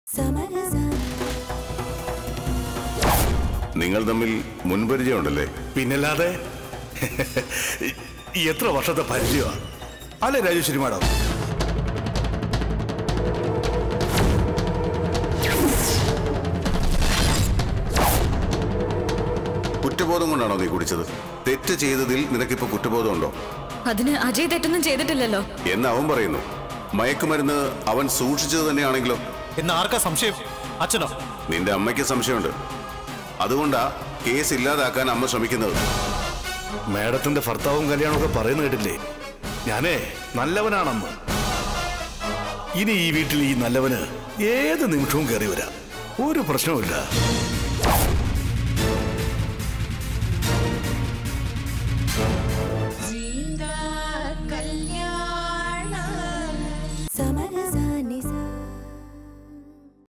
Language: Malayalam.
നിങ്ങൾ തമ്മിൽ മുൻപരിചയമുണ്ടല്ലേ പിന്നല്ലാതെ എത്ര വർഷത്തെ പരിചയമാണ് അല്ലേ രാജേശ്വരി മാഡം കുറ്റബോധം കൊണ്ടാണോ നീ കുടിച്ചത് തെറ്റ് ചെയ്തതിൽ നിനക്കിപ്പോ കുറ്റബോധമുണ്ടോ അതിന് അജയ് തെറ്റൊന്നും ചെയ്തിട്ടില്ലല്ലോ എന്ന് അവൻ പറയുന്നു മയക്കുമരുന്ന് അവൻ സൂക്ഷിച്ചത് തന്നെയാണെങ്കിലോ എന്ന് ആർക്കാ സംശയം അച്ഛനോ നിന്റെ അമ്മയ്ക്ക് സംശയമുണ്ട് അതുകൊണ്ടാ കേസ് ഇല്ലാതാക്കാൻ അമ്മ ശ്രമിക്കുന്നത് മാഡത്തിന്റെ ഭർത്താവും കല്യാണമൊക്കെ പറയുന്ന കേട്ടില്ലേ ഞാനേ നല്ലവനാണെന്ന് ഇനി ഈ വീട്ടിൽ ഈ നല്ലവന് ഏത് നിമിഷവും കയറി വരാം ഒരു പ്രശ്നവുമില്ല